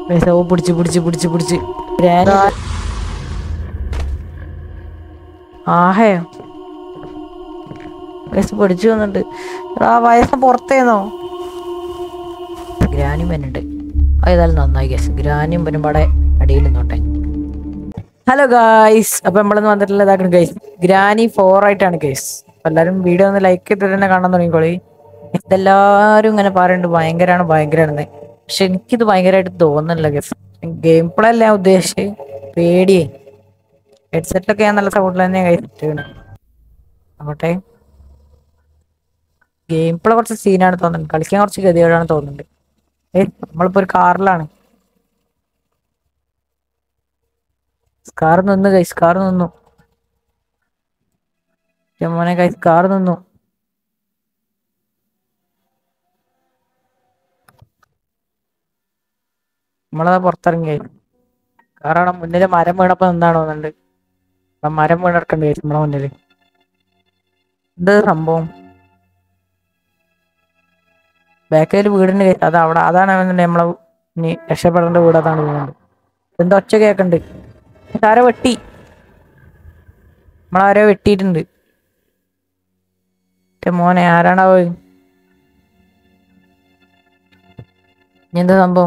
പൈസ ഓ പിടിച്ച് പിടിച്ച് പിടിച്ച് പിടിച്ച് ഗ്രാനി ആഹയോ വയസ്സ് പഠിച്ചു വന്നിട്ട് ആ വയസ്സ് പുറത്തേന്നോ ഗ്രാനിയും പനുണ്ട് ഏതായാലും നന്നായി കേസ് ഗ്രാനിയും പനും പടെ അടിയിൽ നിന്നോട്ടെ ഹലോ ഗായ്സ് അപ്പൊ നമ്മളൊന്ന് വന്നിട്ടുള്ള ഇതാക്കണം ഗൈസ് ഗ്രാനി ഫോർ ആയിട്ടാണ് ഗൈസ് എല്ലാവരും വീഡിയോ ഒന്ന് ലൈക്ക് ചെയ്തിട്ട് തന്നെ കാണാൻ തുടങ്ങിക്കോളി ഇതെല്ലാവരും ഇങ്ങനെ പറയുന്നുണ്ട് ഭയങ്കരമാണ് ഭയങ്കരമാണെന്ന് പക്ഷെ എനിക്കിത് ഭയങ്കരമായിട്ട് തോന്നുന്നില്ല ഗൈസ് ഗെയിം പ്ലേ അല്ല ഞാൻ ഉദ്ദേശിച്ച് പേടിയേ ഹെഡ്സെറ്റിലൊക്കെ ഞാൻ നല്ല സൗണ്ടിൽ തന്നെ കഴിച്ചിട്ടാണ് അങ്ങോട്ടെ ഗെയിം പ്ലേ കുറച്ച് സീനാണ് തോന്നുന്നത് കളിക്കാൻ കുറച്ച് ഗതികേടാണ് തോന്നുന്നുണ്ട് ഏയ് നമ്മളിപ്പോ ഒരു കാറിലാണ് കാർ നിന്ന് കൈസ് കാർ നിന്നു എൻ്റെ മോനെ കൈസ് കാർ നിന്നു നമ്മളതാ പുറത്തിറങ്ങി കാറാണ് മുന്നില് മരം വീണപ്പോ നിന്നാണ് തോന്നുന്നുണ്ട് ആ മരം വീണെടുക്കണ്ട് കൈസ് നമ്മളെ മുന്നില് എന്ത് സംഭവം ബാക്കിൽ വീടിന് കൈസ് അത് അവിടെ അതാണ് അവൻ്റെ നമ്മളെ ഇനി രക്ഷപ്പെടേണ്ട വീട് അതാണ് തോന്നുന്നത് എന്താ ഒച്ച കേക്കണ്ട് ആരോ വെട്ടി നമ്മളാരോ വെട്ടിയിട്ടുണ്ട് എൻ്റെ മോനെ ആരാണാവോ ഇനി എന്താ സംഭവം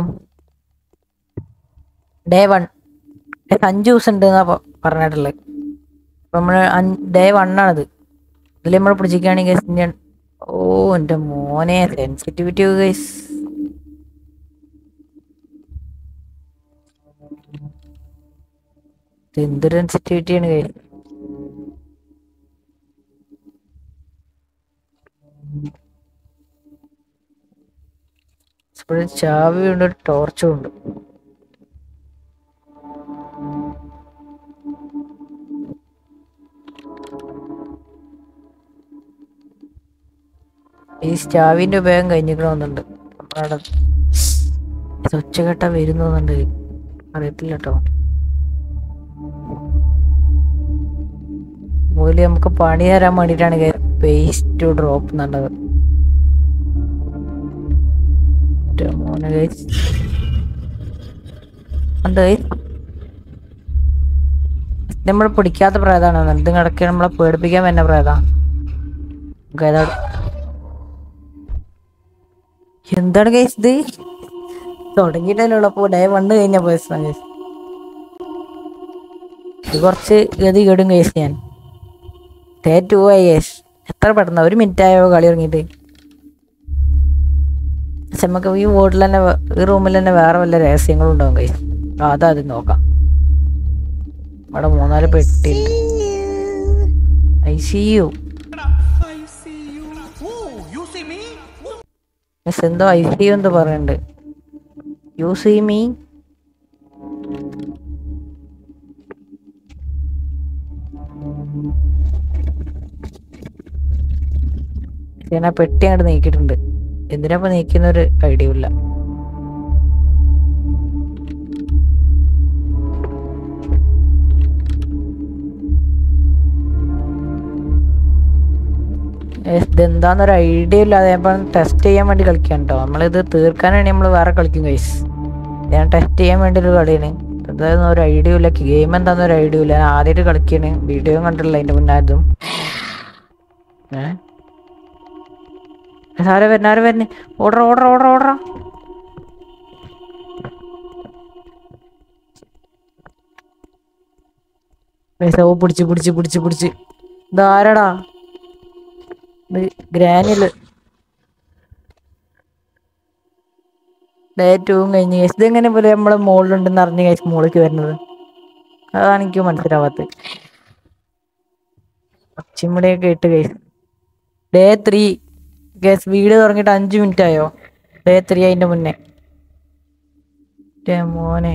ഡേ വൺ അഞ്ച് ദിവസം ഉണ്ട് എന്നാ പ- പറഞ്ഞിട്ടുള്ളത് അപ്പൊ നമ്മള് ഡേ വൺ ആണിത് ഇതിൽ നമ്മൾ പിടിച്ചിരിക്കുകയാണെങ്കിൽ ഇന്ത്യൻ ഓ എൻ്റെ മോനെ സെൻസിറ്റിവിറ്റി ഗൈസ് എന്തൊരു സെൻസിറ്റിവിറ്റി ആണ് ഗൈസ് ഇപ്പോഴും ചാവിയുണ്ട് ഒരു ടോർച്ചും ഉണ്ട് ഈ സ്റ്റാവിന്റെ ഉപയോഗം കഴിഞ്ഞിക്കണമെന്നുണ്ട് അവിടെ ഒച്ചകെട്ട വരുന്നുണ്ട് അറിയത്തില്ല കേട്ടോ മൂലി നമുക്ക് പണി തരാൻ വേണ്ടിയിട്ടാണ് പേസ്റ്റ് ഡ്രോപ്പ് എന്നുള്ളത് എൻ്റെ മോനെ guys. ഉണ്ട് guys. നമ്മൾ പിടിക്കാത്ത പ്രേതാണ് ഇത് കിടക്കി നമ്മളെ പേടിപ്പിക്കാൻ തന്നെ പ്രേതാ നമുക്ക് ഏതാ എന്താണ് കേസ് ഇത് തുടങ്ങിയിട്ടല്ലോ ഡേ വണ്ണ് കഴിഞ്ഞ പേഴ്സണ കേസ് ഇത് കുറച്ച് ഗതി കേടും കേസ് ഞാൻ ഡേ ടു ആയി കേസ് എത്ര പെട്ടെന്ന് ഒരു മിനിറ്റ് ആയോ കളി തുടങ്ങിയിട്ട് പക്ഷെ നമുക്ക് ഈ വീട്ടിൽ തന്നെ വേ- ഈ റൂമിൽ തന്നെ വേറെ വല്ല രഹസ്യങ്ങളും ഉണ്ടാവും കേസ് അതാ അത് നോക്കാം അവിടെ മൂന്നാല് പെട്ടി I see you I see you. Oh, you see me? Miss എന്തോ ഐ സി യു എന്തോ പറയുന്നുണ്ട് യു സി മീ ഞാൻ ആ പെട്ടി അങ്ങോട്ട് നീക്കിയിട്ടുണ്ട് എന്തിനാ നീക്കുന്ന ഒരു ഐഡിയ ഇല്ല ഏസ് ഇതെന്താന്നൊരു ഐഡിയ ഇല്ലാതെ ഞാൻ ടെസ്റ്റ് ചെയ്യാൻ വേണ്ടി കളിക്കാൻ കേട്ടോ നമ്മളിത് തീർക്കാനാണ് നമ്മൾ വേറെ കളിക്കും കൈസ് ഞാൻ ടെസ്റ്റ് ചെയ്യാൻ വേണ്ടി ഒരു കളിയാണ് എന്തായാലും ഒരു ഐഡിയ ഇല്ല ഗെയിം എന്താന്ന് ഒരു ഐഡിയ ഇല്ല ഞാൻ ആദ്യമായിട്ട് കളിക്കാണ് വീഡിയോ കണ്ടിട്ടില്ല അതിന്റെ മുന്നേ അതും ഏ ആരെ വരുന്ന ആരെ വരുന്ന ഓർഡർ ഓർഡർ ഓർഡർ ഓർഡർ പൈസ ഓ പിടിച്ച് പിടിച്ച് പിടിച്ച് പിടിച്ച് ഇതാരടാ ഇത് ഗ്രാനുല് ഏറ്റവും കഴിഞ്ഞ് കഴിച്ച് ഇതെങ്ങനെ പോലെ നമ്മളെ മുകളിലുണ്ടെന്ന് അറിഞ്ഞ് കഴിച്ച് മുകളിലേക്ക് വരുന്നത് അതാണ് എനിക്ക് മനസ്സിലാവാത്തത് പച്ചിമുടിയൊക്കെ ഇട്ട് കഴിച്ച് ഡേ ത്രീ ഗസ് വീട് തുടങ്ങിയിട്ട് അഞ്ച് മിനിറ്റ് ആയോ ഡേ ത്രീ അതിന്റെ മുന്നേ ന്റെ മോനെ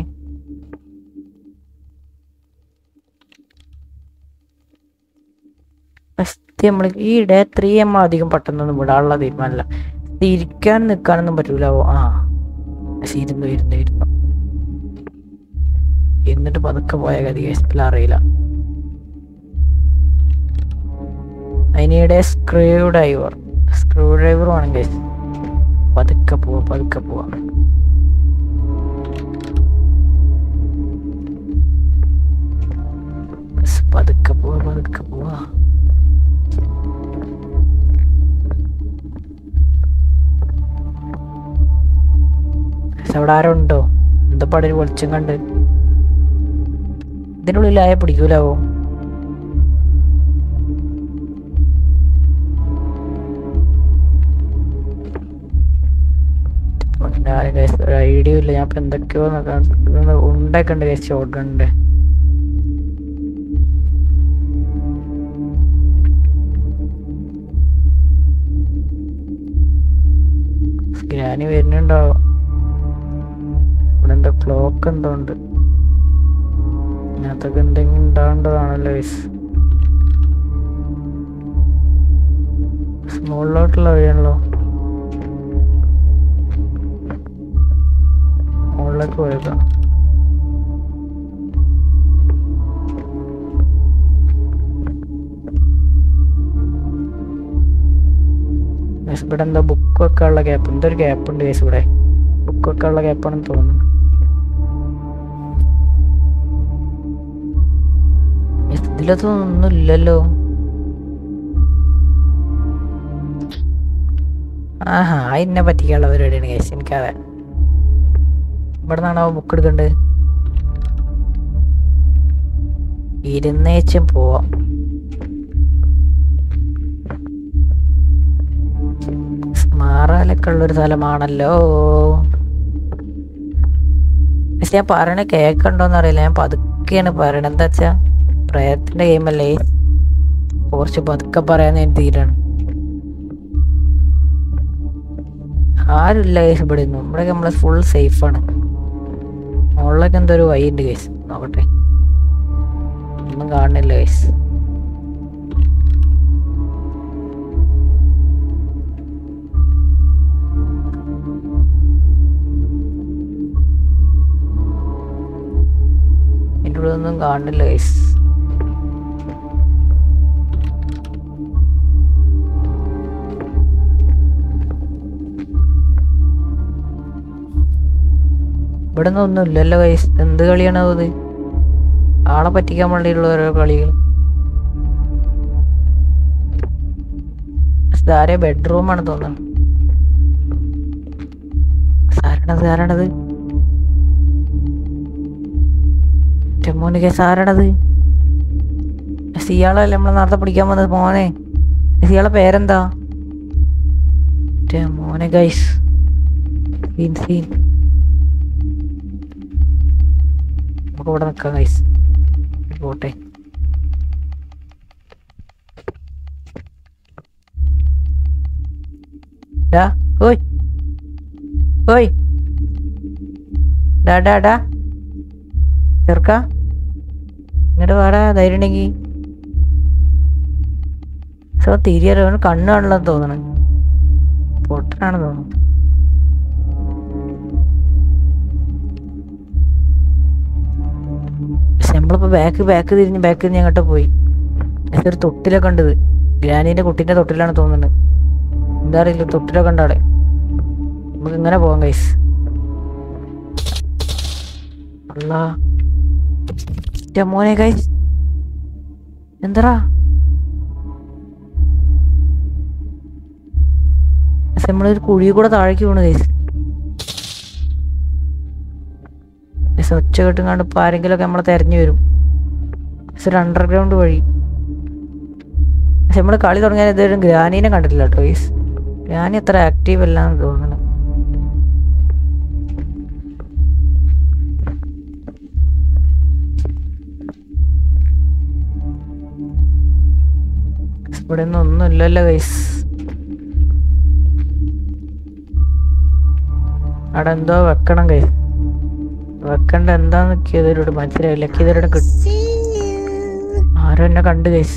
ഫസ്റ്റ് നമ്മൾ ഈ ഡേ ത്രീ നമ്മൾ അധികം പെട്ടെന്നൊന്നും വിടാനുള്ള തീരുമാനമല്ല ഇത് ഇരിക്കാൻ നിൽക്കാനൊന്നും പറ്റൂല ഓ, ആ പക്ഷെ ഇരുന്നു ഇരുന്നു ഇരുന്നു എന്നിട്ട് പതുക്കെ പോയ ഗതി കേസിൽ അറിയില്ല അതിനിടെ സ്ക്രൂ ഡ്രൈവർ സ്ക്രൂ ഡ്രൈവർ വേണം കേസ് പതുക്കെ പോവാ പതുക്കെ പോവാ പക്ഷെ അവിടെ ആരോ ഉണ്ടോ എന്താ പടര് വെളിച്ചം കണ്ട് ഇതിനുള്ളിലായ പിടിക്കൂലാവോ ഞാൻ guys ഒരു ഐഡിയ ഇല്ല ഞാൻ ഇപ്പൊ എന്തൊക്കെയോ നോക്കാം. ഇതൊന്ന് ഉണ്ടൊക്കെ ഉണ്ട് ഷോർട്ട് ഗണ്ണിന്റെ ഗ്രാനി വരുന്നുണ്ടാവും ഇവിടെ എന്താ ക്ലോക്ക് എന്തോ ഉണ്ട് ഇതിനകത്തൊക്കെ എന്തെങ്കിലും ഉണ്ടാവേണ്ടതാണല്ലോ ഗൈസ് മുകളിലോട്ടുള്ള വഴിയാണല്ലോ മുകളിലേക്ക് പോയേക്കാം ഗൈസ് ഇവിടെ എന്താ ബുക്ക് വെക്കാനുള്ള ഗ്യാപ്പ് എന്തൊരു ഗ്യാപ്പ് ഉണ്ട് ഗൈസ് ഇവിടെ ബുക്ക് വെക്കാനുള്ള ഗ്യാപ്പാണെന്ന് തോന്നുന്നു ഗൈസ്, ഇതിലൊന്നും ഒന്നും ഇല്ലല്ലോ ആഹാ എന്നെ പറ്റിക്കാനുള്ള പരിപാടിയാണ് ഗൈസ് എനിക്കതെ ഇവിടെ നിന്നാണോ ബുക്ക് എടുക്കണ്ടത് ഇരുന്നേച്ചും പോവാം മാറാലൊക്കെ ഉള്ളൊരു സ്ഥലമാണല്ലോ പക്ഷെ ഞാൻ പറയണ കേക്കണ്ടോന്ന് അറിയില്ല ഞാൻ പതുക്കെയാണ് പറയണത് എന്താ വെച്ചാ പ്രയത്തിന്റെ ഗെയിമല്ലേ കുറച്ച് പതുക്കെ പറയാൻ ഞാൻ തീരാണ് ആരുമില്ല കേസ് ഇവിടെ ഒന്നും ഇവിടെ നമ്മള് ഫുൾ സേഫാണ് മുകളിലൊക്കെ എന്തോ ഒരു വഴി ഉണ്ട് കേസ് നോക്കട്ടെ ഒന്നും കാണുന്നില്ല കേസ് എൻ്റെ ഇവിടെ ഒന്നും കാണുന്നില്ല കേസ് ഇവിടെ നിന്ന് ഒന്നും ഇല്ലല്ലോ കൈസ് എന്ത് കളിയാണോ അത് ആളെ പറ്റിക്കാൻ വേണ്ടിയുള്ള ഓരോ കളികൾ സാരെ ബെഡ്റൂമാണ് തോന്നുന്നത് സാരണത് ആരാണത് മോന് കേസ് ആരാണത് സിയാളല്ലേ നമ്മളെ നേരത്തെ പിടിക്കാൻ വന്നത് മോനെ സിയാളെ പേരെന്താ ന്റെ മോനെ ഗൈസ് സീൻ സീൻ നമുക്ക് ഇവിടെ നിൽക്കാം ഗൈസ് പോട്ടെ ഡാ ഓയ് ഓയ് ഡാ ഡാ ഡാ ചെറുക്ക ഇങ്ങോട്ട് വേറെ ധൈര്യം ഉണ്ടെങ്കിൽ സോ തിരിയറിയ കണ്ണ് കാണില്ലെന്ന് തോന്നണം പൊട്ടനാണ് തോന്നുന്നു പക്ഷെ നമ്മളിപ്പോ ബാക്ക് ബാക്ക് തിരിഞ്ഞ് ബാക്ക് തിരിഞ്ഞ് അങ്ങോട്ട് പോയി പക്ഷെ ഒരു തൊട്ടിലൊക്കെ ഉണ്ടത് ഗ്രാനീന്റെ കുട്ടീന്റെ തൊട്ടിലാണ് തോന്നുന്നത് എന്താ അറിയില്ല തൊട്ടിലൊക്കെ ഉണ്ട് അവിടെ നമുക്ക് ഇങ്ങനെ പോവാം കൈസ് അല്ലാ ന്റെ മോനെ കൈസ് എന്തടാ പക്ഷെ നമ്മളൊരു കുഴി കൂടെ താഴേക്ക് വീണ് കൈസ് പക്ഷെ ഒച്ച കെട്ടുങ്ങാണ്ട് ഇപ്പൊ ആരെങ്കിലുമൊക്കെ നമ്മളെ തെരഞ്ഞു വരും പക്ഷെ ഒരു അണ്ടർഗ്രൗണ്ട് വഴി പക്ഷെ നമ്മള് കളി തുടങ്ങിയാൽ ഇതുവരെ ഗ്രാനീനെ കണ്ടിട്ടില്ല കേട്ടോ ഗൈസ് ഗ്രാനി അത്ര ആക്റ്റീവ് അല്ല എന്ന് തോന്നുന്നു ഇവിടെ ഒന്നും ഒന്നുമില്ലല്ലോ ഗൈസ് അവിടെ എന്തോ വെക്കണം കൈ വെക്കണ്ട എന്താന്ന് കിതരോട് മനസ്സിലായില്ല കിതരോട് കിട്ടും ആരോ എന്നെ കണ്ടു കൈസ്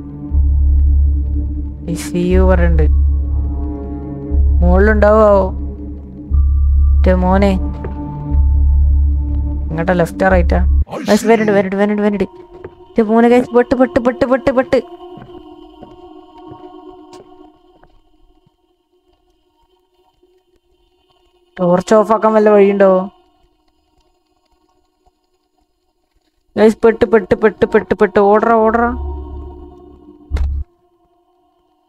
ഈ സി യു പറയണ്ട് മുകളിലുണ്ടാവോ മറ്റേ മോനെ ഇങ്ങോട്ടാ ലെഫ്റ്റാ റൈറ്റാ ഗൈസ് വരണ്ട് വരണ്ട് വരണ്ട് വരണ്ട് മറ്റേ മോനെ ഗൈസ് പെട്ട് പെട്ട് പെട്ട് പെട്ട് പെട്ട് ടോർച്ച് ഓഫ് ആക്കാൻ വല്ല വഴിയുണ്ടോ ഗൈസ് പെട്ട് പെട്ട് പെട്ട് പെട്ട് പെട്ട് ഓർഡർ ഓർഡർ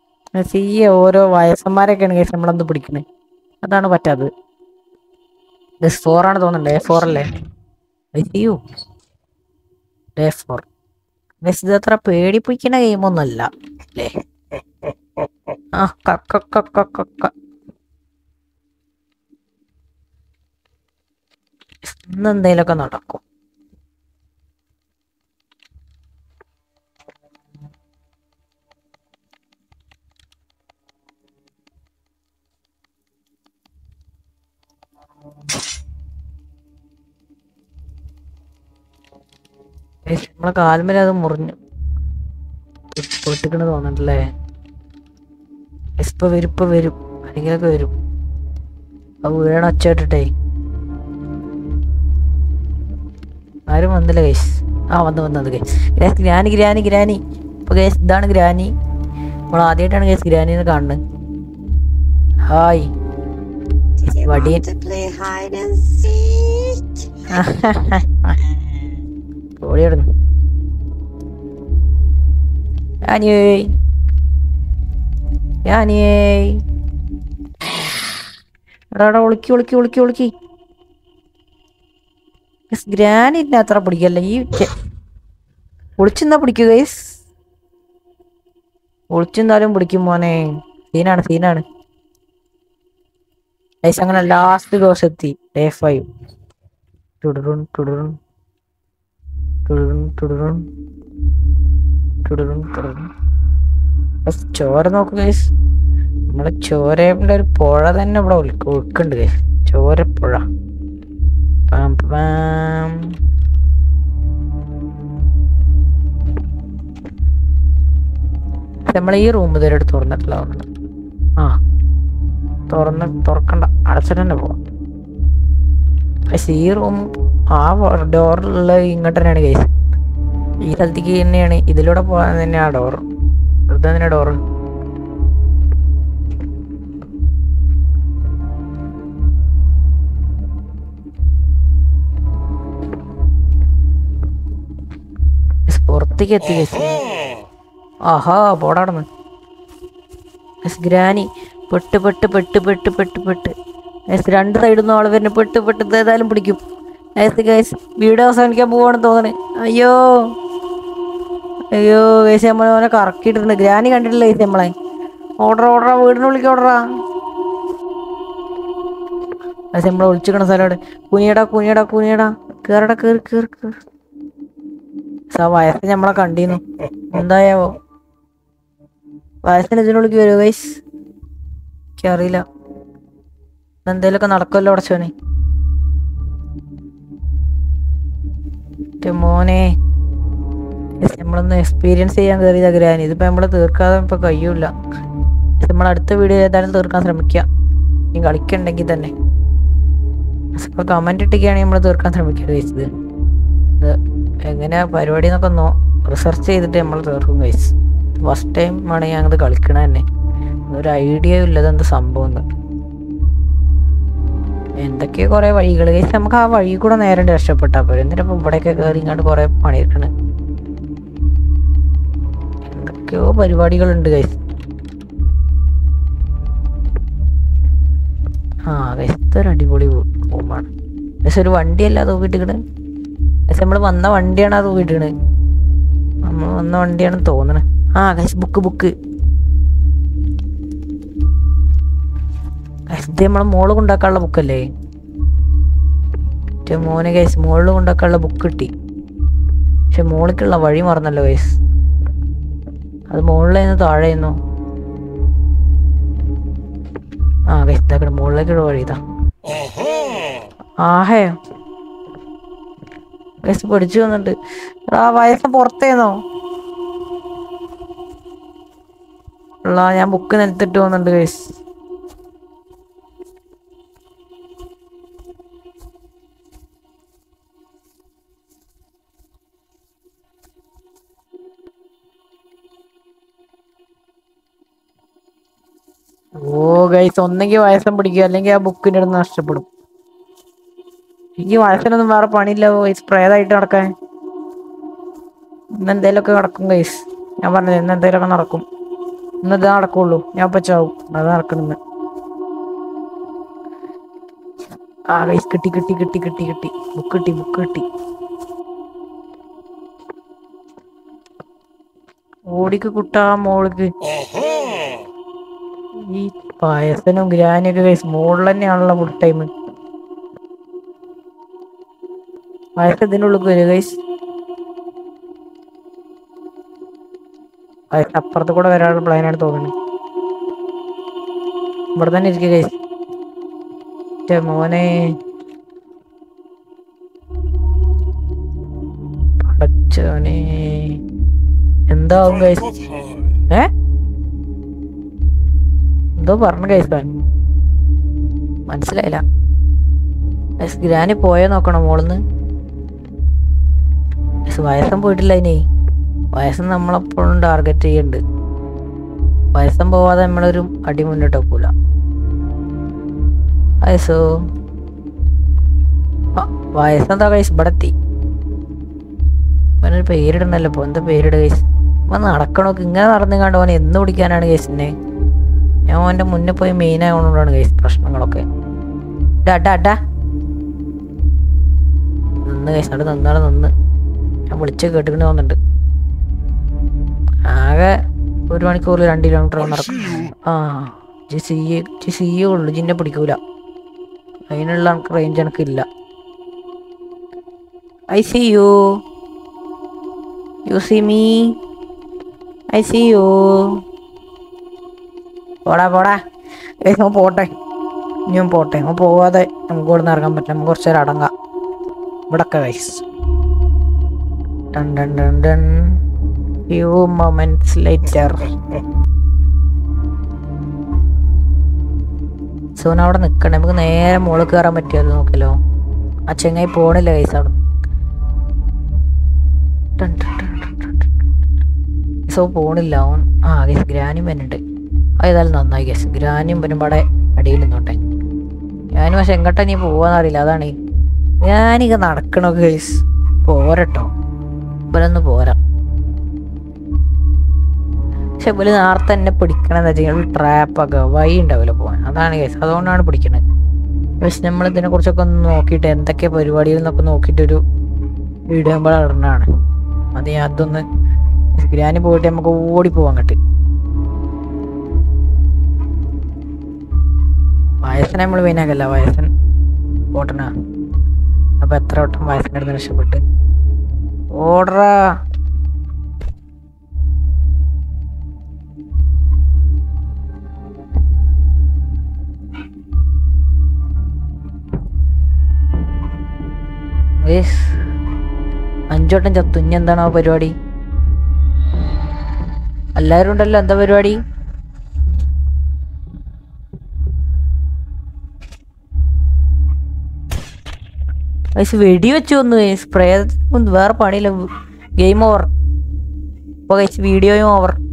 ഈ ഓരോ വയസ്സന്മാരൊക്കെയാണ് ഗൈസ് നമ്മളന്ന് പിടിക്കുന്നത് അതാണ് പറ്റാത്തത് ഗസ് ഫോർ ആണ് തോന്നുന്നുണ്ട് ഡേ ഫോർ അല്ലേ അയ്യോ ഡേ ഫോർ ഗസ് ഇത് അത്ര പേടിപ്പിക്കുന്ന ഗെയിമൊന്നുമല്ല അല്ലേ ആ കക്ക കക്ക കക്ക ഇന്ന് എന്തേലൊക്കെ നടക്കും ഏയ് നമ്മളെ കാൽമേൽ അത് മുറിഞ്ഞു പൊട്ടിക്കണ തോന്നണ്ടല്ലേ ഇപ്പൊ വരും ഇപ്പൊ വരും ആരെങ്കിലൊക്കെ വരും അത് വീഴണ ഒച്ച കേട്ടിട്ടേ ആരും വന്നില്ല കേസ് ആ വന്ന് വന്നത് കേസ് ഗ്രാനി ഗ്രാനി ഗ്രാനി ഇപ്പൊ കേസ് ഇതാണ് ഗ്രാനി നമ്മൾ ആദ്യമായിട്ടാണ് കേസ് ഗ്രാനിന്ന് കാണുന്നത് hi Did you What want did- to play hide and seek? ഓടിയിടുന്നു ഗ്രാനിയേ ഗ്രാനിയേ എടാ എടാ ഒളിക്കി ഒളിക്കി ഒളിക്കി ഒളിക്കി ഗ്രാനിന്റെ അത്ര പിടിക്കല്ല ഈ ചെ- ഒളിച്ചെന്നാ പിടിക്കുക ഗൈസ് ഒളിച്ചെന്നാലും പിടിക്കും മോനെ സീനാണ് സീനാണ് ഗൈസ് അങ്ങനെ ലാസ്റ്റ് ദിവസം എത്തി ഡേ ഫൈവ് തുടരും തുടരും തുടരും തുടരും തുടരും തുടരും ഗൈസ്, ചോര നോക്കൂ ഗൈസ് നമ്മളെ ചോരയുടെ ഒരു പുഴ തന്നെ ഇവിടെ ഒഴുക്ക് ഒഴുക്കുണ്ട് ഗൈസ് ചോരപ്പുഴ പാം പാം നമ്മൾ ഈ റൂം ഇതുവരെ തുറന്നിട്ടില്ല തോന്നുന്നു ആ തുറന്ന് തുറക്കണ്ട അടച്ചിട്ട് തന്നെ പോവാം പക്ഷെ ഈ റൂം ആ ഡോറിലുള്ള ഇങ്ങോട്ട് തന്നെയാണ് കേസ് ഈ സ്ഥലത്തേക്ക് തന്നെയാണ് ഇതിലൂടെ പോകാൻ തന്നെയാണ് ഡോർ ഇത് തന്നെ ഡോറ് പുറത്തേക്ക് എത്തി കേസ് ആഹാ പോടാടന്ന് എസ് ഗ്രാനി പെട്ട് പെട്ട് പെട്ട് പെട്ട് പെട്ട് പെട്ട് എസ് രണ്ട് സൈഡിൽ നിന്ന് ആള് വരുന്നു പെട്ട് പെട്ട് ഇത് ഏതായാലും പിടിക്കും എസ് ഗൈസ് വീഡിയോ അവസാനിക്കാൻ പോവാണെന്ന് തോന്നണേ അയ്യോ അയ്യോ ഗൈസ് നമ്മൾ അവനെ കറക്കിയിട്ടുണ്ട് ഗ്രാനി കണ്ടിട്ടില്ല ഗൈസ് നമ്മളെ ഓർഡർ ഓർഡറാ വീടിനുള്ളിലേക്ക് ഓർഡറാ ഗൈസ് നമ്മളെ ഒളിച്ചിക്കണ സ്ഥലമാണ് കുനിയടാ കുനിയടാ കുനിയടാ കേറടാ കേറി കേറി കേറി സാ വയസ്സ് നമ്മളെ കണ്ടിരുന്നു എന്തായാവോ വയസ്സിന് ഇതിനുള്ളിൽ വരുമോ ഗൈസ് എനിക്കറിയില്ല എന്തേലൊക്കെ നടക്കുമല്ലോ അടച്ചോനെ എൻ്റെ മോനെ Yes, നമ്മളൊന്ന് എക്സ്പീരിയൻസ് ചെയ്യാൻ കയറിയതാ ഗ്രാനി ഇതിപ്പോ നമ്മള് തീർക്കാതെ ഇപ്പൊ കഴിയൂല നമ്മൾ അടുത്ത വീഡിയോ ഏതായാലും തീർക്കാൻ ശ്രമിക്കുക ഈ കളിക്കണ്ടെങ്കിൽ തന്നെ ഇപ്പൊ കമന്റ് ഇട്ടൊക്കെയാണെങ്കിൽ നമ്മൾ തീർക്കാൻ ശ്രമിക്കുക ഗൈസ് ഇത് ഇത് എങ്ങനെയാ പരിപാടി എന്നൊക്കെ നോ റിസർച്ച് ചെയ്തിട്ട് നമ്മൾ തീർക്കും ഗൈസ് ഫസ്റ്റ് ടൈം ആണ് ഞാൻ അത് കളിക്കണ തന്നെ ഒരു ഐഡിയ ഇല്ലത് എന്ത് സംഭവം എന്ന് എന്തൊക്കെയോ കുറെ വഴികൾ ഗൈസ് നമുക്ക് ആ വഴി കൂടെ നേരെ രക്ഷപ്പെട്ടാ പോരെ എന്തിനാ ഇപ്പൊ ഇവിടെയൊക്കെ കയറി ഇങ്ങോട്ട് കുറെ പണിയെടുക്കണ് എന്തൊക്കെയോ പരിപാടികളുണ്ട് ഗൈസ് ആ ഗൈസ് ഇതൊരു അടിപൊളി റൂമാണ് പക്ഷെ ഒരു വണ്ടിയല്ല അത് വീട്ടിക്കണ് പക്ഷെ നമ്മൾ വന്ന വണ്ടിയാണ് അത് വീട്ടിക്കണ് നമ്മൾ വന്ന വണ്ടിയാണെന്ന് തോന്നണേ ആ ഗൈസ് ബുക്ക് ബുക്ക് ഗൈസ് ഇത് നമ്മളെ മോള് കൊണ്ടാക്കാനുള്ള ബുക്കല്ലേ മറ്റേ മോനെ ഗൈസ് മോളിൽ കൊണ്ടാക്കാനുള്ള ബുക്ക് കിട്ടി പക്ഷെ മോളിക്കുള്ള വഴി മറന്നല്ലോ ഗൈസ് അത് മുകളിലായിരുന്നു താഴെയായിരുന്നു ആ ഗൈസ് ഇതാക്കണ മുകളിലേക്കുള്ള വഴി ഇതാ ആഹയോ ഗൈസ് പഠിച്ചു വന്നിട്ട് ആ വയസ്സ് പുറത്തേന്നോ ഉള്ള ഞാൻ ബുക്ക് നിലത്തിട്ട് പോകുന്നുണ്ട് ഗൈസ് ഓ ഗൈസ് ഒന്നെങ്കിൽ വയസ്സം പിടിക്കുക അല്ലെങ്കിൽ ആ ബുക്കിന്റെ അടുത്ത് നഷ്ടപ്പെടും എനിക്ക് വയസ്സിനൊന്നും വേറെ പണിയില്ല ഗൈസ് പ്രേതായിട്ട് നടക്കാൻ ഇന്ന് എന്തേലൊക്കെ നടക്കും ഗൈസ് ഞാൻ പറഞ്ഞത് ഇന്ന് എന്തേലൊക്കെ നടക്കും ഇന്ന് ഇത് നടക്കുള്ളൂ ഞാൻ ഇപ്പൊ ചാവും അത് നടക്കണെന്ന് ആ ഗൈസ് കിട്ടി കിട്ടി കിട്ടി കിട്ടി കിട്ടി ബുക്ക് കിട്ടി ബുക്ക് കിട്ടി ഓടിക്ക് കുട്ടാ മോൾക്ക് ഈ പായസനും ഗ്രാനിയൊക്കെ ഗൈസ് മോളിൽ തന്നെയാണല്ലോ ഫുൾ ടൈം പായസം ഇതിൻ്റെ ഉള്ളിൽ വരും ഗൈസ് പായസം അപ്പുറത്ത് കൂടെ വരാനുള്ള പ്ലാനാണ് തോന്നുന്നത് ഇവിടെ തന്നെ ഇരിക്കുക ഗൈസ് മറ്റേ മോനെ പടച്ചോനെ എന്താവും ഗൈസ് ഏ എന്തോ പറഞ്ഞു ഗൈസ് താൻ മനസ്സിലായില്ല ഗൈസ് ഗ്രാനി പോയോ നോക്കണം മോളിന്ന് ഗൈസ് വയസ്സം പോയിട്ടില്ല ഇനി വയസ്സം നമ്മളെപ്പോഴും ടാർഗറ്റ് ചെയ്യുന്നുണ്ട് വയസ്സം പോവാതെ നമ്മളൊരു അടി മുന്നോട്ട് വെക്കൂല വയസ്സോ ആ, വയസ്സെന്താ കൈസ് ഇവിടെ എത്തി ഇവനൊരു പേരിടണല്ലോ ഇപ്പൊ എന്താ പേരിട കൈസ് ഇവൻ നടക്കണോക്ക് ഇങ്ങനെ നടന്നു കണ്ട് അവൻ എന്ന് പിടിക്കാനാണ് കേസിനെ ഞാൻ അവൻ്റെ മുന്നേ പോയി മെയിൻ ആയതുകൊണ്ടാണ് കേസ് പ്രശ്നങ്ങളൊക്കെ ഡാ ഡാ ഡാ നിന്ന് കേസ് അവിടെ നിന്നാടെ നിന്ന് ഞാൻ വിളിച്ച് കേട്ടിട്ട് തോന്നുന്നുണ്ട് ആകെ ഒരു മണിക്കൂറിൽ രണ്ട് കിലോമീറ്റർ നടക്കും ആ ജി സി ജി സി ഉള്ളു ജിന്നെ പിടിക്കൂല അതിനുള്ള എനിക്ക് റേഞ്ച് എനിക്കില്ല I see you you see me I see you പോടാ പോടാ ഏയ് അവൻ പോട്ടെ ഞാൻ പോട്ടെ അവൻ പോവാതെ നമുക്ക് ഇവിടെ നിന്ന് ഇറങ്ങാൻ പറ്റില്ല നമുക്ക് കുറച്ച് നേരം അടങ്ങാം ഇവിടൊക്കെ വൈസ് ഡൺ ഡൺ ഡൺ ഡൺ ഫ്യൂ മൊമെന്റ്സ് ലേറ്റർ സോന അവിടെ നിൽക്കണേ നമുക്ക് നേരെ മുകളിൽ കയറാൻ പറ്റുമല്ലോ നോക്കല്ലോ ആ ചെങ്ങായി പോണില്ല കൈസ് അവിടെ ടൺ ടൺ ടൺ ടൺ ടൺ ടൺ. സോ പോണില്ല ഓൻ ആ ഗൈസ് ഗ്രാനും വരുന്നുണ്ട് ഏതായാലും നന്നായി ഗൈസ് ഗ്രാനും വരുമ്പാടെ അടിയിൽ നിന്നോട്ടെ ഞാനും പക്ഷെ എങ്ങോട്ടാ നീ പോവാന്നറിയില്ല അതാണ് ഞാനിക നടക്കണോ ഗൈസ് പോരട്ടോ ഇവരൊന്ന് പോരാ പക്ഷെ ഇവര് നേരത്തെ എന്നെ പിടിക്കണെന്ന് വെച്ചാൽ ട്രാപ്പൊക്കെ വഴി ഉണ്ടാവില്ല പോകാൻ അതാണ് കേസ് അതുകൊണ്ടാണ് പിടിക്കണത് പക്ഷെ നമ്മൾ ഇതിനെ കുറിച്ചൊക്കെ ഒന്ന് നോക്കിയിട്ട് എന്തൊക്കെ പരിപാടികൾ എന്നൊക്കെ നോക്കിയിട്ട് ഒരു വീഡിയോ നമ്മൾ ഇടണതാണ് അത് ഞാൻ അതൊന്ന് ഗ്രാനി പോയിട്ട് നമുക്ക് ഓടി പോവാൻ കട്ട് വയസ്സനെ നമ്മൾ മെയിനാക്കല്ല വയസ്സൻ ഓട്ടണ അപ്പൊ എത്ര വട്ടം വയസ്സിൻ്റെ അടുത്ത് രക്ഷപ്പെട്ട് ഓടറാ ഏസ് അഞ്ചോട്ടം ചത്തു ഇനി എന്താണ് ആ പരിപാടി എല്ലാവരും ഉണ്ടല്ലോ എന്താ പരിപാടി ഗൈസ് വെടി വെച്ചു വന്നു ഗൈസ് പ്രേതം വേറെ പണിയില്ല ഗെയിം ഓവർ അപ്പോൾ ഗൈസ് വീഡിയോയും ഓവർ